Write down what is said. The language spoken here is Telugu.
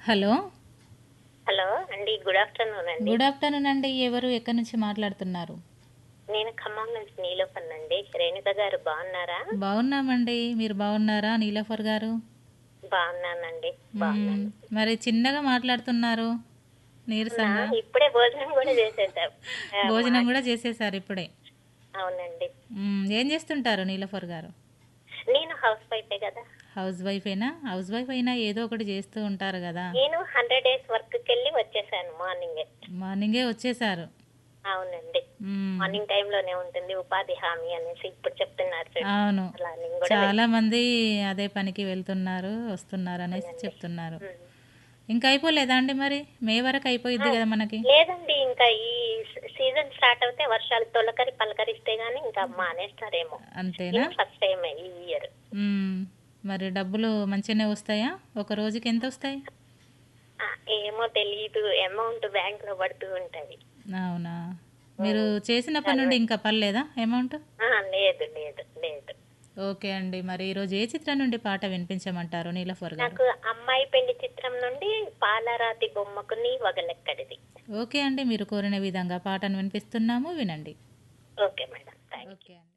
హలో హలో అండి గుడ్ ఆఫ్టర్నూన్ అండి గుడ్ ఆఫ్టర్నూన్ అండి ఎవరు ఎక్కడి నుంచి మాట్లాడుతున్నారు నేను ఖమ్మం నుంచి నీలోపన్ అండి రేణుక గారు బాగున్నారా బాగున్నామండి మీరు బాగున్నారా నీలఫర్ గారు బాగున్నానండి మ్మ్. బాగున్నాను మరి చిన్నగా మాట్లాడుతున్నారు నీరసంగా ఆ, ఇప్పుడే భోజనం కూడా చేసేసాం ఆ, భోజనం కూడా చేసేసారు ఇప్పుడే అవునండి మ్మ్. ఏం చేస్తుంటారు నీలఫర్ గారు నేను హౌస్ వైఫే కదా హౌస్ వైఫేనా హౌస్ వైఫ్ అయినా ఏదో ఒకటి చేస్తూ ఉంటారు కదా నేను హండ్రెడ్ డేస్ వర్క్ వెళ్ళి వచ్చేసాను మార్నింగ్ మార్నింగే వచ్చేసారు అవునండి మ్మ్. మార్నింగ్ లోనే ఉంటుంది ఉపాధి హామీ అనేసి ఇప్పుడు చెప్తున్నారు చూడు. అవును అలా నేను కూడా చాలా మంది అదే పనికి వెళ్తున్నారు వస్తున్నారు అనేసి చెప్తున్నారు మ్మ్. ఇంకా అయిపోలేదా అండి మరి మే వరకు అయిపోయిద్ది కదా మనకి లేదండి ఇంకా ఈ సీజన్ స్టార్ట్ అవుతే వర్షాలు తొలకరి పలకరిస్తే గానీ ఇంకా మానేస్తారేమో అంతేనా ఫస్ట్ టైం ఈ ఇయర్ మ్మ్. మరి డబ్బులు మంచిగానే వస్తాయా ఒక రోజుకి ఎంత వస్తాయి ఏమో తెలియదు అమౌంట్ బ్యాంక్ లో పడుతూ ఉంటది అవునా మీరు చేసినప్పటి నుండి ఇంకా పర్లేదా అమౌంట్ ఆ, లేదు లేదు లేదు ఓకే అండి మరి ఈరోజు ఏ చిత్రం నుండి పాట వినిపించమంటారు నీలఫర్ గారు నాకు అమ్మాయి పెళ్లి చిత్రం నుండి పాలరాతి బొమ్మకు నీ వగలెక్కడిది ఓకే అండి మీరు కోరిన విధంగా పాటను వినిపిస్తున్నాము వినండి ఓకే మేడం థ్యాంక్ ఓకే అండి